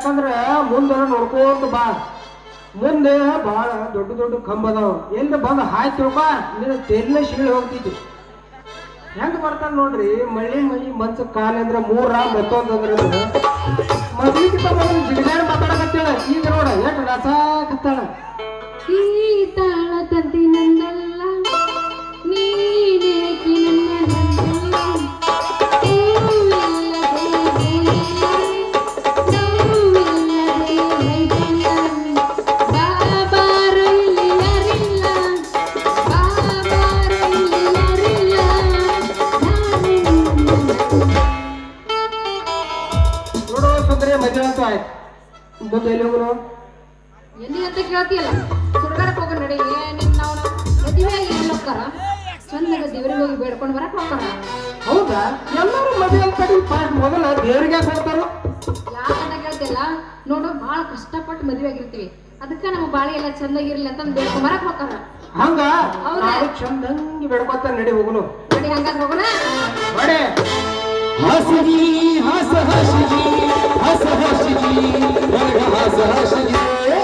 ಯಾಕಂದ್ರ ಮುಂದೆ ನೋಡ್ಕೋತ ಬಾ ಮುಂದೆ ಬಹಳ ದೊಡ್ಡ ದೊಡ್ಡ ಕಂಬ ಅದಾವ ಎಲ್ಲಿ ಬಂದು ಹಾಯ್ ತಿಳ್ಕೊ ನಿನ್ನ ತೆಲ್ಲ ಶೀಳಿ ಹೋಗ್ತೈತಿ ಹೆಂಗ್ ಬರ್ತಾನ ನೋಡ್ರಿ ಮಳಿ ಮಳಿ ಮಂಚ ಕಾಲ ಅಂದ್ರ ಮೂರ ಮತ್ತೊಂದ್ ಅಂದ್ರ ಮದ್ಲಿಕ್ಕಿಂತ ಮೊದಲು ಜಿಗಿದಾಡ ಮಾತಾಡಕತ್ತೇಳ ಈಗ ನೋಡ ಎಷ್ಟು ರಸಾಕತ್ತಾಳ ಈ ತಾಳ ತಂತಿ ನಂದಲ್ಲ ನೀನೇಕೆ ನನ್ನದಲ್ಲ ನೋವಿಲ್ಲದೆ ನೋವಿಲ್ಲ, ನೋವಿಲ್ಲದೆ ವೈಫಲ್ಯ. ಬಾಬಾರು ಇಲ್ಲಿ ಯಾರಿಲ್ಲ, ಬಾಬಾರು ಇಲ್ಲಿ ಯಾರಿಲ್ಲ. ನಾನು ನೋಡುವ ಸುಂದರಿ ಮದುವೆ ಅಂತೂ ಆಯ್ತು ಮುಂದೆ ಎಲ್ಲಿ ಹೋಗುನು ಎಲ್ಲಿ ಅಂತ ಕೇಳ್ತೀಯಲ್ಲ ಸುಡ್ಗಾಡಕ್ ಹೋಗ ನಡಿ ಏನಿನ್ ನಾವು ಮದುವೆ ಎಲ್ಲಿ ಹೋಗ್ತಾರ ಚಂದಾಗ ದೇವ್ರಿಗೆ ಹೋಗಿ ಬೇಡ್ಕೊಂಡು ಬರಕ್ ಹೋಗ್ತಾರ ಹೌದಾ ಎಲ್ಲರೂ ಮದುವೆ ಕಡೆ ಪಾಸ್ ಮೊದಲ ದೇವ್ರಿಗೆ ಕೊಡ್ತಾರ ಯಾಕಂತ ಕೇಳ್ತಿಲ್ಲ ನೋಡು ಭಾಳ ಕಷ್ಟಪಟ್ಟು ಮದುವೆ ಆಗಿರ್ತೀವಿ ಅದಕ್ಕೆ ನಮ್ಮ ಬಾಳೆ ಎಲ್ಲ ಚಂದಾಗಿರ್ಲಿ ಅಂತ ಬೇಡ್ಕೊಂಡ್ ಬರಕ್ ಹೋಗ್ತಾರ ಹಂಗ ಹೌದಾ? ನಾವು ಚಂದಂಗಿ ಬೆಡ್ಕೊತ ನಡಿ ಹೋಗುನು ನಡಿ ಹಂಗಾದ್ರೆ ಹೋಗೋಣ ಬಡೆ ಹಸಿರಿ ಹಸ ಹಸಿರಿ ಹಸ ಹಸಿರಿ ವರ್ಗ ಹಸ ಹಸಿರಿ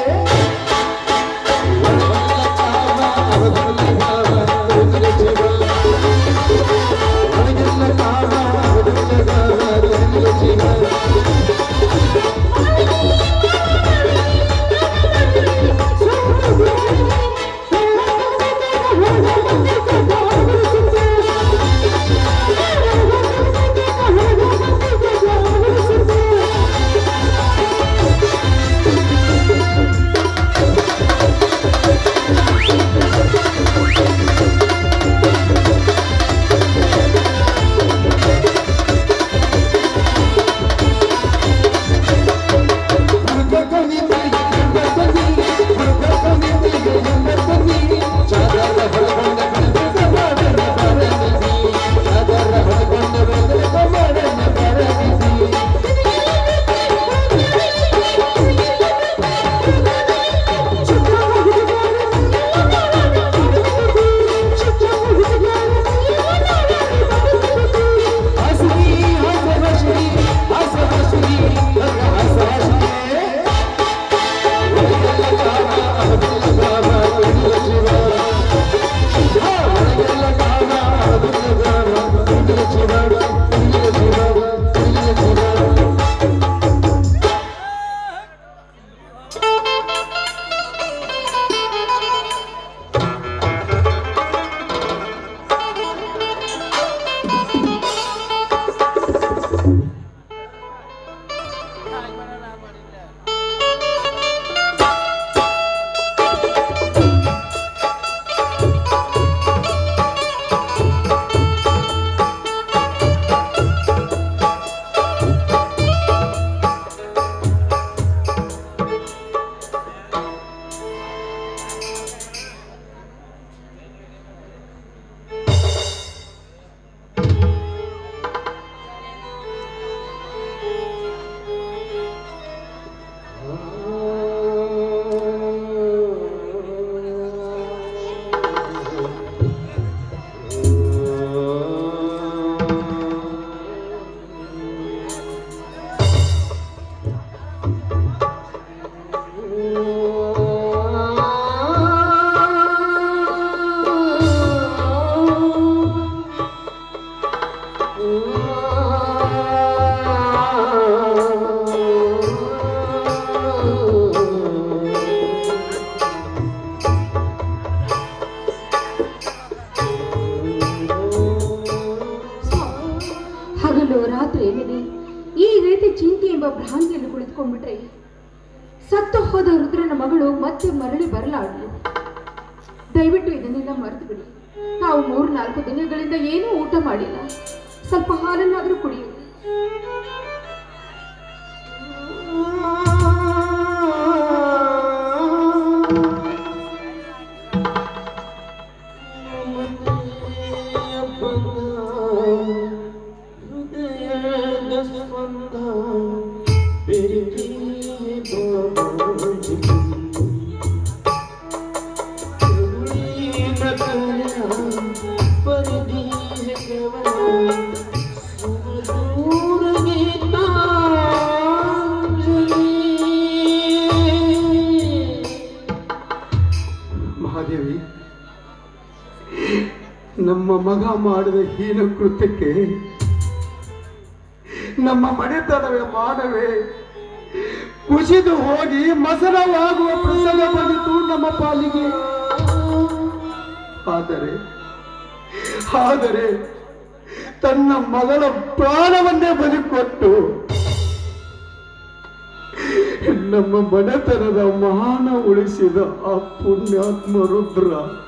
ಹಗಲು ರಾತ್ರಿ ಏನಿದೆ ಈ ರೀತಿ ಚಿಂತೆ ಎಂಬ ಭ್ರಾಂತಿಯಲ್ಲಿ ಕುಳಿತುಕೊಂಡ್ಬಿಟ್ರೆ ಸತ್ತು ಹೋದ ರುದ್ರನ ಮಗಳು ಮತ್ತೆ ಮರಳಿ ಬರಲಾಡಲು ದಯವಿಟ್ಟು ಇದನ್ನೆಲ್ಲ ಮರೆತು ಬಿಡಿ ನಾವು ಮೂರು ನಾಲ್ಕು ದಿನಗಳಿಂದ ಏನೂ ಊಟ ಮಾಡಿಲ್ಲ ಸ್ವಲ್ಪ ಹಾಲನ್ನಾದರೂ ಕುಡಿಯಿರಿ दूर गीत ನಮ್ಮ ಮಗ ಮಾಡಿದ ಹೀನ ಕೃತ್ಯಕ್ಕೆ ನಮ್ಮ ಮನೆತನವೇ ಮಾನವೇ ಕುಸಿದು ಹೋಗಿ ಮಸರವಾಗುವ ಪ್ರಸಂಗ ಬಂದಿತು ನಮ್ಮ ಪಾಲಿಗೆ ಆದರೆ ಆದರೆ ತನ್ನ ಮಗಳ ಪ್ರಾಣವನ್ನೇ ಬಲಿಕೊಟ್ಟು ನಮ್ಮ ಮನೆತನದ ಮಾನ ಉಳಿಸಿದ ಆ ಪುಣ್ಯಾತ್ಮ ರುದ್ರ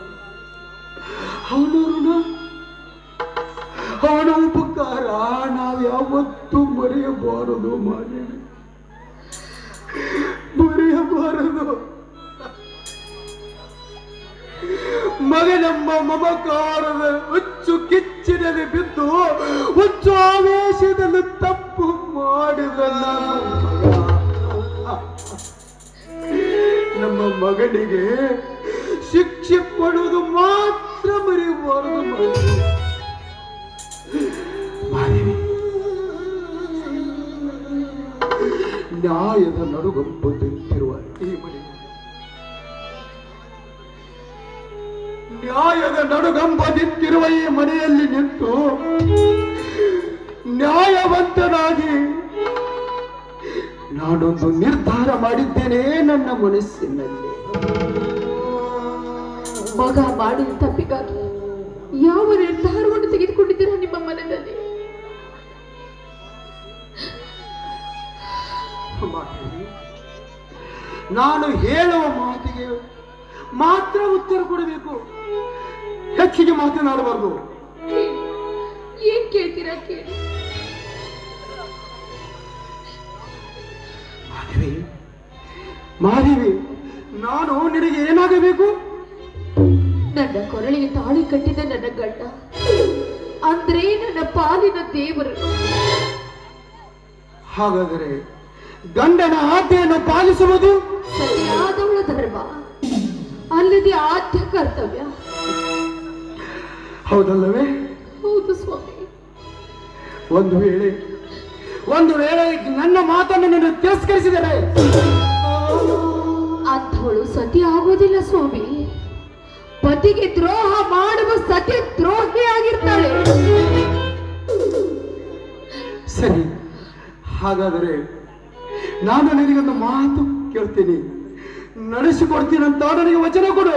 ಅವನ ಋಣ ಅವನ ಉಪಕಾರ ನಾವು ಯಾವತ್ತೂ ಮರೆಯಬಾರದು ಮಾಡಿ ಮರೆಯಬಾರದು ಮಗನಮ್ಮ ಮಮಕಾರದ ಹುಚ್ಚು ಕಿಚ್ಚಿನಲ್ಲಿ ಬಿದ್ದು ಹುಚ್ಚು ಆವೇಶದಲ್ಲಿ ತಪ್ಪು ಮಾಡಿದ ನಮ್ಮ ಮಗ. ನಮ್ಮ ಮಗನಿಗೆ ಶಿಕ್ಷೆ ಕೊಡುವುದು ಮಾತ್ರ ಮರೆಯಬಾರದು ಮಾಧವಿ. ಮಾಧವಿ ನ್ಯಾಯದ ನಡುಗಂಪು ತಿಂತಿರುವ ಈ ಮನೆ ನ್ಯಾಯದ ನಡುಗಂಬ ನಿಂತಿರುವ ಈ ಮನೆಯಲ್ಲಿ ನಿಂತು ನ್ಯಾಯವಂತನಾಗಿ ನಾನೊಂದು ನಿರ್ಧಾರ ಮಾಡಿದ್ದೇನೆ ನನ್ನ ಮನಸ್ಸಿನಲ್ಲಿ ಮಗ ಮಾಡಿದ ತಪ್ಪಿಗಾಗಿ ಯಾವ ನಿರ್ಧಾರವನ್ನು ತೆಗೆದುಕೊಂಡಿದ್ದೀರಾ ನಿಮ್ಮ ಮನದಲ್ಲಿ ಮಾಧವಿ, ನಾನು ಹೇಳುವ ಮಾತಿಗೆ ಮಾತ್ರ ಉತ್ತರ ಕೊಡಬೇಕು ಹೆಚ್ಚಿಗೆ ಮಾತನಾಡಬಾರ್ದು ಹೇಳಿ. ಏನ್ ಕೇಳ್ತೀರಾ ಕೇಳಿ ಮಾಧವಿ ಮಾಧವಿ ನಾನು ನಿನಗೆ ಏನಾಗಬೇಕು ನನ್ನ ಕೊರಳಿಗೆ ತಾಳಿ ಕಟ್ಟಿದ ನನ್ನ ಗಂಡ ಅಂದ್ರೆ ನನ್ನ ಪಾಲಿನ ದೇವರು ಹಾಗಾದರೆ ಗಂಡನ ಆಜ್ಞೆಯನ್ನು ಪಾಲಿಸುವುದು ಸರಿಯಾದವಳ ಧರ್ಮ ಅಲ್ಲದೆ ಆದ್ಯ ಕರ್ತವ್ಯ ಹೌದಲ್ಲವೇ ಹೌದು ಸ್ವಾಮಿ ಒಂದು ವೇಳೆ ಒಂದು ವೇಳೆ ನನ್ನ ಮಾತನ್ನು ನೀನು ತಿರಸ್ಕರಿಸಿದರೆ ಅಂಥವಳು ಸತಿ ಆಗೋದಿಲ್ಲ ಸ್ವಾಮಿ ಪತಿಗೆ ದ್ರೋಹ ಮಾಡುವ ಸತಿ ದ್ರೋಹಿ ಆಗಿರ್ತಾಳೆ ಸರಿ ಹಾಗಾದರೆ ನಾನು ನಿನಗೊಂದು ಮಾತು ಕೇಳ್ತೀನಿ ನಡೆಸಿಕೊಡ್ತೀನಂತ ನನಗೆ ವಚನ ಕೊಡು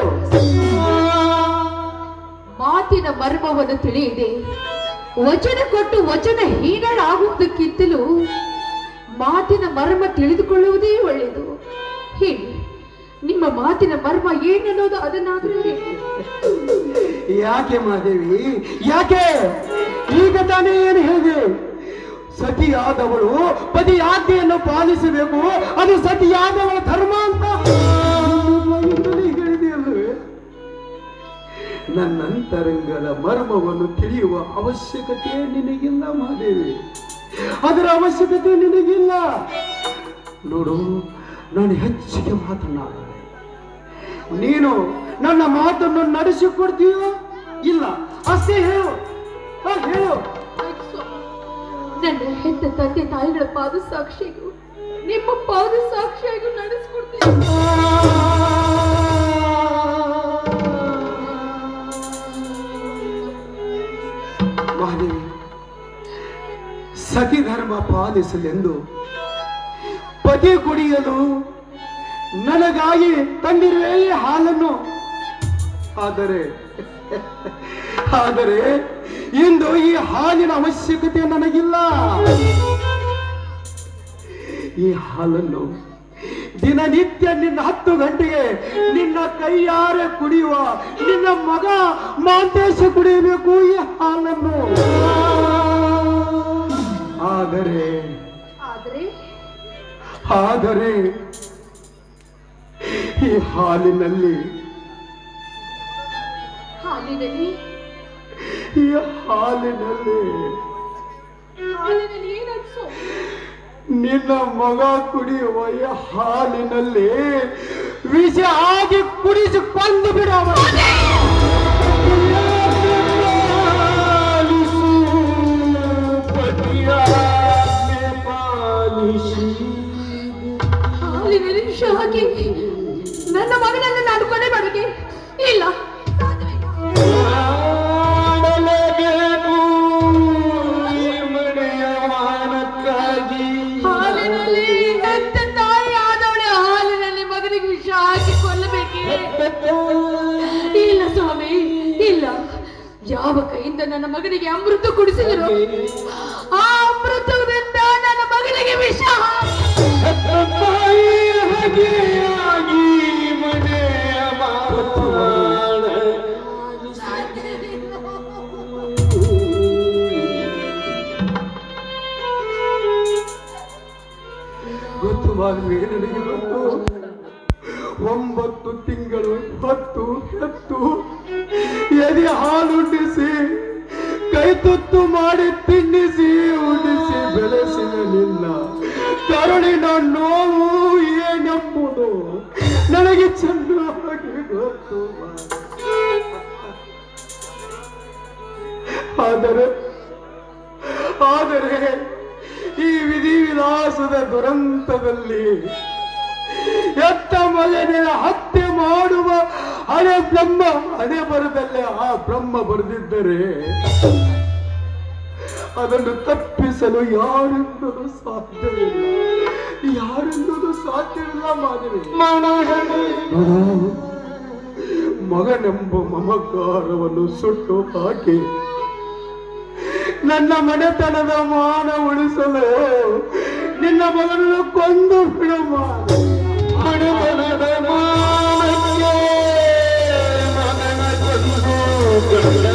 ಮಾತಿನ ಮರ್ಮವನ್ನು ತಿಳಿಯದೆ ವಚನ ಕೊಟ್ಟು ವಚನ ಹೀನಳಾಗುವುದಕ್ಕಿಂತಲೂ ಮಾತಿನ ಮರ್ಮ ತಿಳಿದುಕೊಳ್ಳುವುದೇ ಒಳ್ಳೆಯದು ಹೇಳಿ ನಿಮ್ಮ ಮಾತಿನ ಮರ್ಮ ಏನನ್ನೋದು ಅದನ್ನಾದ್ರೂ ಹೇಳಿ ಯಾಕೆ ಮಾದೇವಿ ಯಾಕೆ ಈಗ ತಾನೇ ಏನು ಹೇಳಿದೆ ಸತಿಯಾದವಳು ಪತಿ ಆಜ್ಞೆಯನ್ನು ಪಾಲಿಸಬೇಕು ಅದು ಸತಿಯಾದವಳ ಧರ್ಮ ಅಂತ ಮೊದಲೇ ಹೇಳಿದೆಯಲ್ಲವೇ ನನ್ನಂತರಂಗದ ಮರ್ಮವನ್ನು ತಿಳಿಯುವ ಅವಶ್ಯಕತೆ ನಿನಗಿಲ್ಲ ಮಾದೇವಿ ಅದರ ಅವಶ್ಯಕತೆ ನಿನಗಿಲ್ಲ ನೋಡು ನಾನು ಹೆಚ್ಚಿಗೆ ಮಾತನಾಡ ನೀನು ನನ್ನ ಮಾತನ್ನು ನಡೆಸಿಕೊಡ್ತೀಯೋ ಇಲ್ಲ ಅಷ್ಟೇ ಹೇಳು ಹಾ, ಹೇಳು ಆಯ್ತು ಸ್ವಾಮಿ. ನನ್ನ ಹೆತ್ತ ತಂದೆ ತಾಯಿಗಳ ಪಾದ ಸಾಕ್ಷಿಗೂ ನಿಮ್ಮ ಪಾದ ಸಾಕ್ಷಿಯಾಗೂ ನಡೆಸ್ಕೊಡ್ತೀನಿ ಮಹಾದೇವಿ ಸತಿ ಧರ್ಮ ಪಾಲಿಸಲೆಂದು ಪತಿ ಕುಡಿಯಲು ನನಗಾಗಿ ತಂದಿರುವೆ ಈ ಹಾಲನ್ನು ಆದರೆ ಆದರೆ ಇಂದು ಈ ಹಾಲಿನ ಅವಶ್ಯಕತೆ ನನಗಿಲ್ಲ ಈ ಹಾಲನ್ನು ದಿನನಿತ್ಯ ನಿನ್ನ ಹತ್ತು ಗಂಟೆಗೆ ನಿನ್ನ ಕೈಯಾರೆ ಕುಡಿಯುವ ನಿನ್ನ ಮಗ ಮಾಂತೇಶ ಕುಡಿಯಬೇಕು ಈ ಹಾಲನ್ನು ಆದರೆ ಆದ್ರೆ ಆದರೆ ಈ ಹಾಲಿನಲ್ಲಿ ಹಾಲಿನಲ್ಲಿ ಈ ಹಾಲಿನಲ್ಲಿ ಹಾಲಿನಲ್ಲಿ ಏನಾಯ್ತು ಸ್ವಾಮಿ? ನಿನ್ನ ಮಗ ಕುಡಿಯುವ ಈ ಹಾಲಿನಲ್ಲಿ ವಿಷ ಆಗಿ ಕುಡಿಸಿ ಕೊಂದು ಬಿಡವ ಹಾಲಿನಲ್ಲಿ ವಿಷ ಹಾಕಿ ನನ್ನ ಮಗನನ್ನು ನಾನು ಕೊನೆ ಮಾಡೋಕೆ ಇಲ್ಲ ಸಾಧ್ಯವಿಲ್ಲ. ಯಾವ ಕೈಯಿಂದ ನನ್ನ ಮಗನಿಗೆ ಅಮೃತ ಕುಡಿಸಿದರು ಆ ಅಮೃತದಿಂದ ನನ್ನ ಮಗನಿಗೆ ವಿಷ ತಾಯಿಯಾಗಿ ಮನೆಯ ಮಾಡ ಗೊತ್ತು ಮಾನವೇ ನನಗೆ ಗೊತ್ತು ಒಂಬತ್ತು ತಿಂಗಳು ಹೊತ್ತು ಹೆತ್ತು ಎದೆ ಹಾಲುಂಡಿಸಿ ಕೈ ತುತ್ತು ಮಾಡಿ ತಿನ್ನಿಸಿ ಉಂಡಿಸಿ ಬೆಳೆಸಿದ ನಿನ್ನ ಕರುಳಿನ ನೋವು ಏನೆಂಬುದು ನನಗೆ ಚೆನ್ನಾಗಿ ಗೊತ್ತು ಆದರೆ ಆದರೆ ಈ ವಿಧಿ ವಿಲಾಸದ ದುರಂತದಲ್ಲಿ ಎತ್ತ ಮಗನೇ ಹತ್ಯೆ ಮಾಡುವ ಹಣೆ ಬ್ರಹ್ಮ ಹಣೆ ಬರದಲ್ಲೇ ಆ ಬ್ರಹ್ಮ ಬರೆದಿದ್ದರೆ ಅದನ್ನು ತಪ್ಪಿಸಲು ಯಾರಿಂದಲೂ ಸಾಧ್ಯವಿಲ್ಲ ಯಾರಿಂದಲೂ ಸಾಧ್ಯವಿಲ್ಲ ಮಾಧವಿ ನೋಡು, ಮಗನೆಂಬ ಮಮಕಾರವನ್ನು ಸುಟ್ಟು ಹಾಕಿ ನನ್ನ ಮನೆತನದ ಮಾನ ಉಳಿಸಲು ನಿನ್ನ ಮಗನನ್ನು ಕೊಂದು ಬಿಡು ಮಾಡು. ಮನೆತನದ ಮಾನಕ್ಕೆ ಮಗನ ಕೊಂದು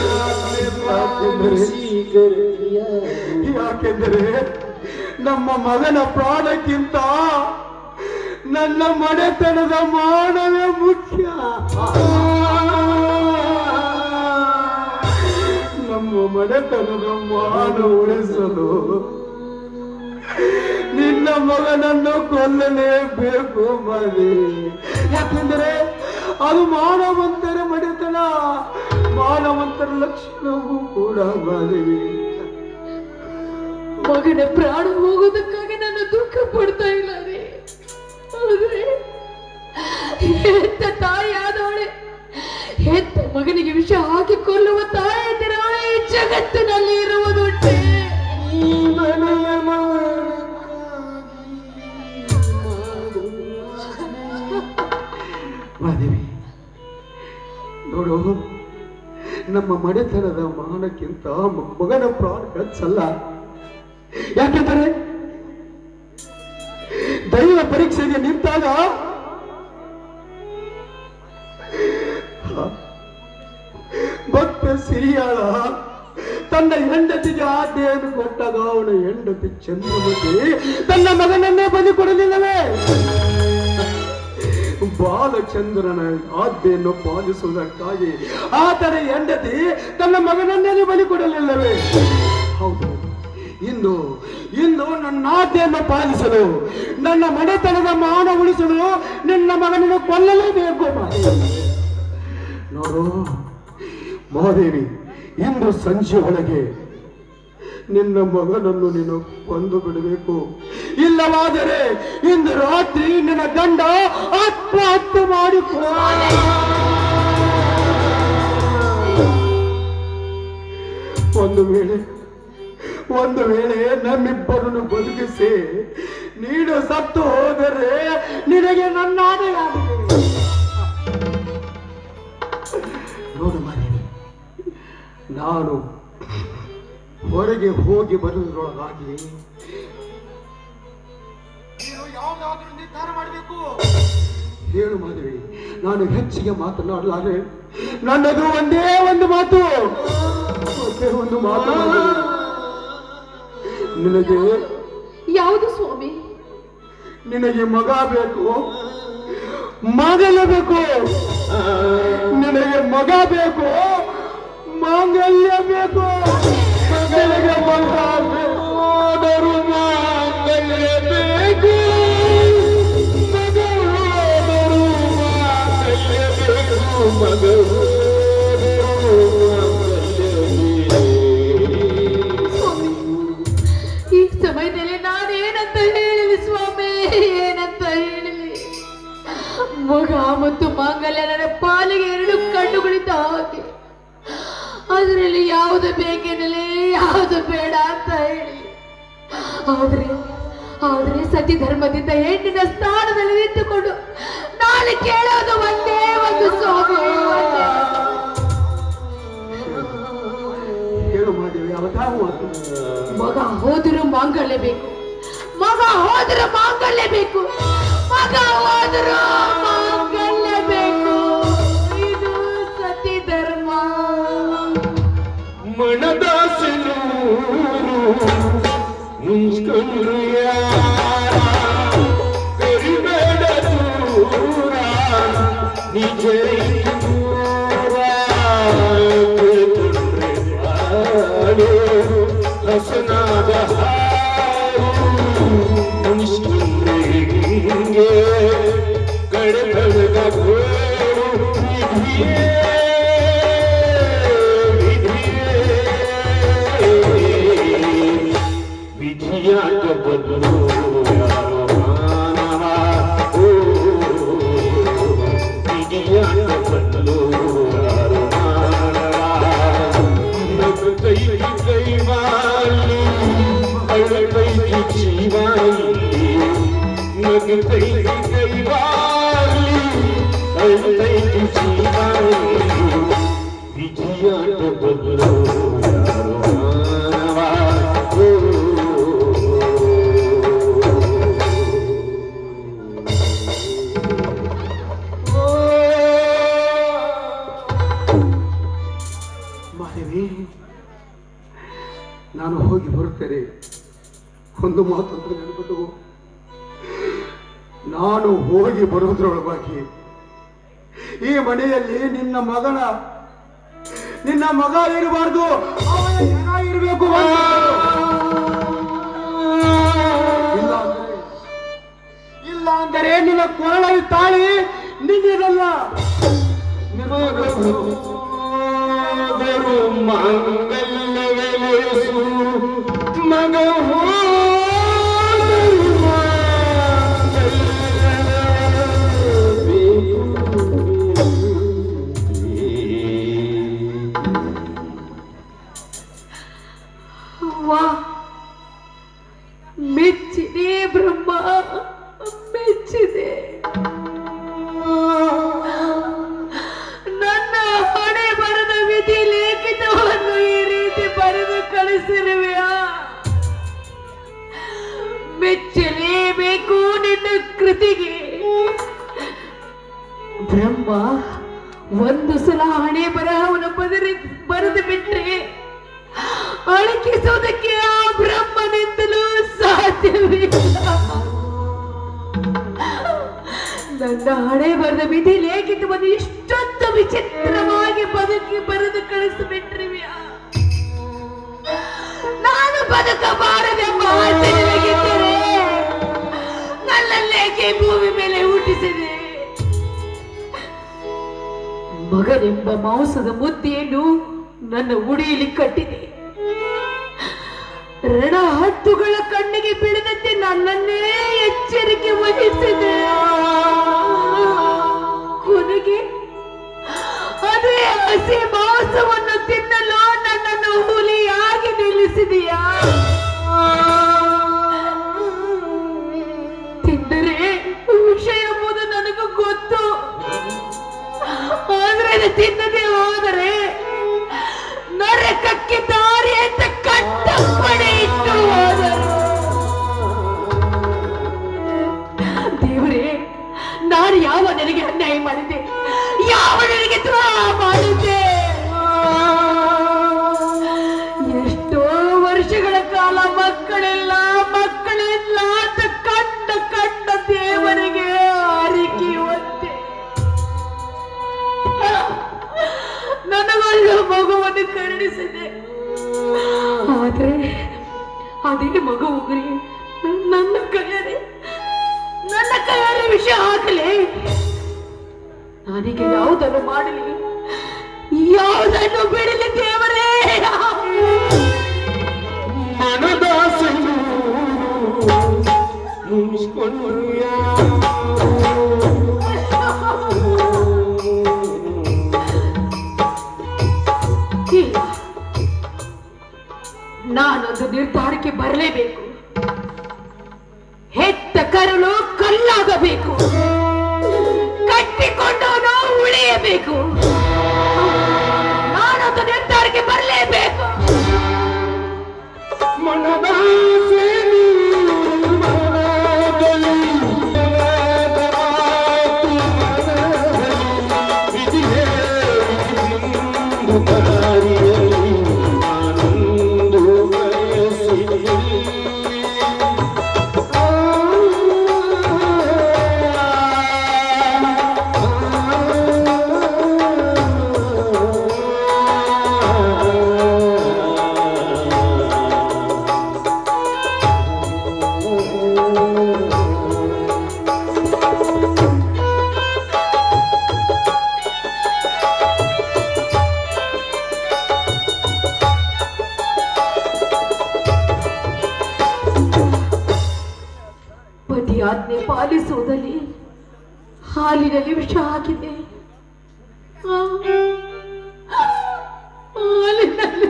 ಯಾಕೆಂದರೆ- ಯಾಕೆಂದರೆ ನಮ್ಮ ಮಗನ ಪ್ರಾಣಕ್ಕಿಂತ ನನ್ನ ಮನೆತನದ ಮಾನವೇ ಮುಖ್ಯ ನಮ್ಮ ಮನೆತನದ ಮಾನ ಉಳಿಸಲು ನಿನ್ನ ಮಗನನ್ನು ಕೊಲ್ಲಲೇಬೇಕು ಮರಿ ಯಾಕೆಂದರೆ ಅದು ಮಾನವಂತರ ಮನೆತನ ಮಾನವಂತರ ಲಕ್ಷಣವೂ ಕೂಡ ಮಾನವಿ ಮಗನ ಪ್ರಾಣ ಹೋಗೋದಕ್ಕಾಗಿ ನಾನು ದುಃಖ ಪಡ್ತಾ ಇಲ್ಲ ರೀ ಆದ್ರೆ ಹೆತ್ತ ತಾಯಿ ಆದವಳೆ ಹೆತ್ತ ಮಗನಿಗೆ ವಿಷ ಹಾಕಿ ಕೊಲ್ಲುವ ತಾಯಿ ತಿರುವಳೆ ಈ ಜಗತ್ತಿನಲ್ಲಿ ಇರುವುದುಂಟೆ ಮಾದೇವಿ ನೋಡು ನಮ್ಮ ಮನೆತನದ ಮಾನಕ್ಕಿಂತ ಮ- ಮಗನ ಪ್ರಾಣ ಹೆಚ್ಚಲ್ಲ ಯಾಕೆಂದರೆ ದೈವ ಪರೀಕ್ಷೆಗೆ ನಿಂತಾಗ ಭಕ್ತ ಸಿರಿಯಾಳ ತನ್ನ ಹೆಂಡತಿಗೆ ಆಜ್ಞೆಯನ್ನು ಕೊಟ್ಟಾಗ ಅವನ ಹೆಂಡತಿ ಚಂದ್ರಮತಿ ತನ್ನ ಮಗನನ್ನೇ ಬಲಿ ಕೊಡಲಿಲ್ಲವೇ ಬಾಲಚಂದ್ರನ ಆಜ್ಞೆಯನ್ನು ಪಾಲಿಸುವುದಕ್ಕಾಗಿ ಆತನ ಹೆಂಡತಿ ತನ್ನ ಮಗನನ್ನೇ ಬಲಿ ಕೊಡಲಿಲ್ಲವೇ ಹೌದು ಇಂದು ಇಂದು ನನ್ನ ಆಜ್ಞೆಯನ್ನು ಪಾಲಿಸಲು ನನ್ನ ಮನೆತನದ ಮಾನ ಉಳಿಸಲು ನಿನ್ನ ಮಗನನ್ನು ಕೊಲ್ಲಲೇಬೇಕು ಮಾದೇವಿ. ನೋಡು ಮಹಾದೇವಿ ಇಂದು ಸಂಜೆ ಒಳಗೆ ನಿನ್ನ ಮಗನನ್ನು ನೀನು ಕೊಂದು ಬಿಡಬೇಕು ಇಲ್ಲವಾದರೆ ಇಂದು ರಾತ್ರಿ ನಿನ್ನ ಗಂಡ ಆತ್ಮಹತ್ಯೆ ಮಾಡಿಕೊ ಒಂದು ವೇಳೆ ಒಂದು ವೇಳೆ ನಮ್ಮಿಬ್ಬರನ್ನು ಬದುಕಿಸಿ ನೀನು ಸತ್ತು ಹೋದರೆ ನಿನಗೆ ನನ್ನ ಆಣೆಯಾಗಿದೆ ನೋಡು ಮಾದೇವಿ ನಾನು ಹೊರಗೆ ಹೋಗಿ ಬರುವುದರೊಳಗಾಗಿ ನೀನು ಯಾವುದಾದ್ರೂ ನಿರ್ಧಾರ ಮಾಡಬೇಕು ಹೇಳು ಮಾಧವಿ ನಾನು ಹೆಚ್ಚಿಗೆ ಮಾತನಾಡಲಾರೆ ನನ್ನದು ಒಂದೇ ಒಂದು ಮಾತು ಒಂದೇ ಒಂದು ಮಾತು ಮಾಧವಿ. ನಿನಗೆ ಯಾವುದು ಸ್ವಾಮಿ ನಿನಗೆ ಮಗ ಬೇಕು ಮಗಲ ಬೇಕು ನಿನಗೆ ಮಗ ಬೇಕು ಮಾಂಗಲ್ಯ ಬೇಕು ನಿನಗೆ ಮಗ ಬೇಕು ಮಾಂಗಲ್ಯ ಬೇಕು ಮಗಳು ಮಾಂಗಲ್ಯ ಬೇಕು ಮಗಳು ಸ್ವಾಮಿ ಈ ಸಮಯದಲ್ಲಿ ನಾನೇನಂತ ಹೇಳಲಿ ಸ್ವಾಮಿ ಏನಂತ ಹೇಳಲಿ ಮಗ ಮತ್ತು ಮಾಂಗಲ್ಯ ನನ್ನ ಪಾಲಿಗೆ ಎರಡು ಕಣ್ಣುಗಳಿದ್ದ ಹಾಗೆ ಅದರಲ್ಲಿ ಯಾವುದು ಬೇಕೆನ್ನಲಿ ಯಾವುದು ಬೇಡ ಅಂತ ಹೇಳಿ ಆದ್ರೆ ಆದ್ರೆ ಸತಿ ಧರ್ಮದಿಂದ ಹೆಣ್ಣಿನ ಸ್ಥಾನದಲ್ಲಿ ನಿಂತುಕೊಂಡು ನಾನು ಕೇಳೋದು ಒಂದೇ ಒಂದು ಸ್ವಾಮಿ ಒಂದೇ ಒಂದು. ಅದಾವ ಮಾತು ಮಗ ಹೋದರೂ ಮಾಂಗಲ್ಯ ಬೇಕು ಮಗ ಹೋದರೂ ಮಾಂಗಲ್ಯ ಬೇಕು ಮಗ ಹೋದರೂ ಮಾಂಗಲ್ಯ ಬೇಕು ಇದು ಸತಿ ಧರ್ಮ ಮನದಾಸನು ಮುನ್ಸ್ಕೊಂಡ್ರು ಯಾರ ಕರಿಬೇಡ ದೂರ ನಿಜ ದೂರ ಕೇಳ್ಕೊಂಡ್ರೆ ಬಾಳು ಹಸನಾದ ಹಾಡು ಮುನ್ಸ್ಕೊಂಡ್ರೆ ಹಿಂಗೆ ಕಡೆದ ಗೋಳು ವಿಧಿಯೇ ವಿಧಿಯಾಟ ಬದಲು ಯಾರೋ ಮಾನವ ಓ ವಿಧಿಯಾಟ ಬದಲು ಯಾರೋ ಮಾನವ ನಗ ಕೈ ಕೈ ಮಾಲಿ ಅಳ ಕೈ ಜೀವಾಲಿ ನಗ ಕೈ ಕೈ ಮಾಲಿ ಅಳ ಕೈ ಜೀವಾಲಿ ವಿಜಯಾಟ ಬದಲು ಯಾರೋ ಮಾನವ ಓ. ಮಾದೇವಿ ನಾನು ಹೋಗಿ ಬರುತ್ತೇನೆ ಒಂದು ಮಾತಂದ್ರೆ ನೆನಪಿಟ್ಟು ನಾನು ಹೋಗಿ ಬರುವುದರೊಳಗಾಗಿ ಈ ಮನೆಯಲ್ಲಿ ನಿನ್ನ ಮಗನ ನಿನ್ನ ಮಗ ಇರಬಾರ್ದು ಅವನ ಹೆಣ ಇರಬೇಕು ಇಲ್ಲ ಅಂದರೆ ಇಲ್ಲ ಅಂದರೆ ನಿನ್ನ ಕೊರಳಲ್ಲಿ ತಾಳಿ ನಿನ್ನಿರಲ್ಲ ಮಗರು ಮಂಗಲವೆಲೆಸು ಮಗ ಹೋದರು ಮಂಗಲವೆಲೆಸು. ವಾ ಮೆಚ್ಚಿದೆ ಬ್ರಹ್ಮ ಮೆಚ್ಚಿದೆ ನನ್ನ ಹಣೆ ಬರದ ವಿಧಿ ಲಿಖಿತವನ್ನು ಈ ರೀತಿ ಬರೆದು ಕಳಿಸಿರುವೆಯಾ ಮೆಚ್ಚಲೇಬೇಕು ನಿನ್ನ ಕೃತಿಗೆ ಬ್ರಹ್ಮ ಒಂದು ಸಲ ಹಣೆ ಬರಹವನ್ನು ಬದರಿ ಬರೆದು ಬಿಟ್ರೆ ಅಳಕಿಸೋದಕ್ಕೆ ಆ ಬ್ರಹ್ಮನಿಂದಲೂ ಸಾಧ್ಯವಿಲ್ಲ ನನ್ನ ಹಣೆ ಬರೆದ ವಿಧಿ ಲೇಖಿತವನ್ನು ಇಷ್ಟೊಂದು ವಿಚಿತ್ರವಾಗಿ ಬದುಕಿ ಬರೆದು ಕಳಿಸಿಬಿಟ್ರಿವ್ಯಾ ನಾನು ಬದುಕಬಾರದೆಂಬ ಆಸೆ ನಿನಗಿದ್ದರೆ ನನ್ನಲ್ಲೇಕೆ ಭೂಮಿ ಮೇಲೆ ಹುಟ್ಟಿಸಿದೆ ಮಗನೆಂಬ ಮಾಂಸದ ಮುದ್ದೆಯನ್ನು ನನ್ನ ಉಡಿಯಲ್ಲಿ ಕಟ್ಟಿದೆ ರಣ ಹತ್ತುಗಳ ಕಣ್ಣಿಗೆ ಬೀಳದಂತೆ ನನ್ನನ್ನೇ ಎಚ್ಚರಿಕೆ ವಹಿಸಿದೆ ಕೊನೆಗೆ ಅದೇ ಹಸಿ ಮಾಂಸವನ್ನು ತಿನ್ನಲು ನನ್ನನ್ನು ಹುಲಿಯಾಗಿ ನಿಲ್ಲಿಸಿದೆಯಾ ತಿಂದರೆ ವಿಷ ಎಂಬುದು ನನಗೂ ಗೊತ್ತು ಆದ್ರೆ ಅದು ತಿನ್ನದೆ ಹೋದರೆ ನರಕಕ್ಕೆ ದಾರಿ ಅಂತ ಕಟ್ಟಪ್ಪಣೆ ಇಟ್ಟು ಹೋದರು ದೇವರೇ ನಾನು ಯಾವ ನನಗೆ ಅನ್ಯಾಯ ಮಾಡಿದ್ದೆ ಯಾವ ನನಗೆ ದ್ರೋಹ ಮಾಡಿದ್ದೆ ಎಷ್ಟೋ ವರ್ಷಗಳ ಕಾಲ ಮಕ್ಕಳಿಲ್ಲ ಮಕ್ಕಳಿಲ್ಲ ಅಂತ ಕಂಡ ಕಂಡ ದೇವರಿಗೆ ಆರಿಕೆ ಒತ್ತೆ ನನಗೊಂದು ಮಗುವನ್ನು ಕರುಣಿಸಿದೆ ಆದ್ರೆ ಅದೇ ಮಗು ಉಗುರಿ ನನ್ನ ಕೈಯಲ್ಲಿ ನನ್ನ ಕೈಯಲ್ಲಿ ವಿಷ ಹಾಕಲಿ ನಾನೀಗ ಯಾವುದನ್ನು ಮಾಡಲಿ ಯಾವುದನ್ನು ಬಿಡಲಿ ದೇವರೇ ಮನದಾಸನು ಮುಗಿಸ್ಕೊಂಡ್ರು ಇಲ್ಲ ನಾನೊಂದು ನಿರ್ಧಾರಕ್ಕೆ ಬರಲೇಬೇಕು ಹೆತ್ತ ಕರುಳು ಕಲ್ಲಾಗಬೇಕು ಕಟ್ಟಿಕೊಂಡವನು ಉಳಿಯಬೇಕು ನಾನೊಂದು ನಿರ್ಧಾರಕ್ಕೆ ಬರಲೇಬೇಕು ಹಾಲಿನಲ್ಲಿ ವಿಷ ಹಾಕಿದ್ದೆ ಆ, ಹಾಲಿನಲ್ಲಿ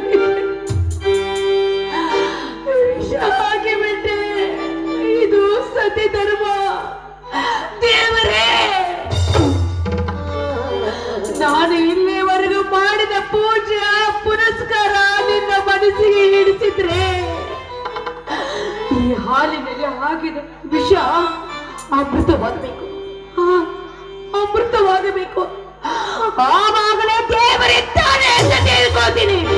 ವಿಷ ಹಾಕಿಬಿಟ್ಟೆ ಇದು ಸತಿ ಧರ್ಮ ದೇವರೇ ನಾನು ಇಲ್ಲಿವರೆಗೂ ಮಾಡಿದ ಪೂಜೆ ಪುರಸ್ಕಾರ ನಿನ್ನ ಮನಸ್ಸಿಗೆ ಹಿಡಿಸಿದ್ರೆ ಈ ಹಾಲಿನಲ್ಲಿ ಹಾಕಿದ ವಿಷ ಅಮೃತವಾಗಬೇಕು ಆ, ಅಮೃತವಾಗಬೇಕು ಆವಾಗಲೇ ದೇವರಿದ್ದಾನೆ ಅಂತ ತಿಳ್ಕೊತೀನಿ